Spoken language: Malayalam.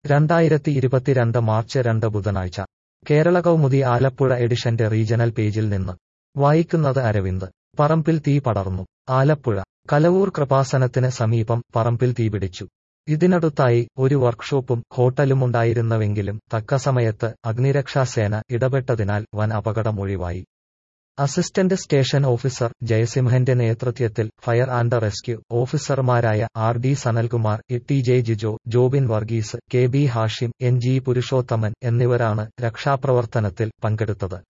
രണ്ടായിരത്തി ഇരുപത്തിരണ്ട് മാർച്ച് രണ്ട് ബുധനാഴ്ച കേരള കൗമുദി ആലപ്പുഴ എഡിഷന്റെ റീജണൽ പേജിൽ നിന്ന് വായിക്കുന്നത് അരവിന്ദ് പറമ്പിൽ തീ പടർന്നു ആലപ്പുഴ കലവൂർ കൃപാസനത്തിന് സമീപം പറമ്പിൽ തീപിടിച്ചു ഇതിനടുത്തായി ഒരു വർക്ക്ഷോപ്പും ഹോട്ടലുമുണ്ടായിരുന്നുവെങ്കിലും തക്കസമയത്ത് അഗ്നിരക്ഷാസേന ഇടപെട്ടതിനാൽ വൻ അപകടം ഒഴിവായി അസിസ്റ്റന്റ് സ്റ്റേഷൻ ഓഫീസർ ജയസിംഹന്റെ നേതൃത്വത്തിൽ ഫയർ ആൻഡ് റെസ്ക്യൂ ഓഫീസർമാരായ R D Sanalkumar A T J Jijo Jobin Varghese K B Hashim N G Purushothaman എന്നിവരാണ് രക്ഷാപ്രവർത്തനത്തിൽ പങ്കെടുത്തത്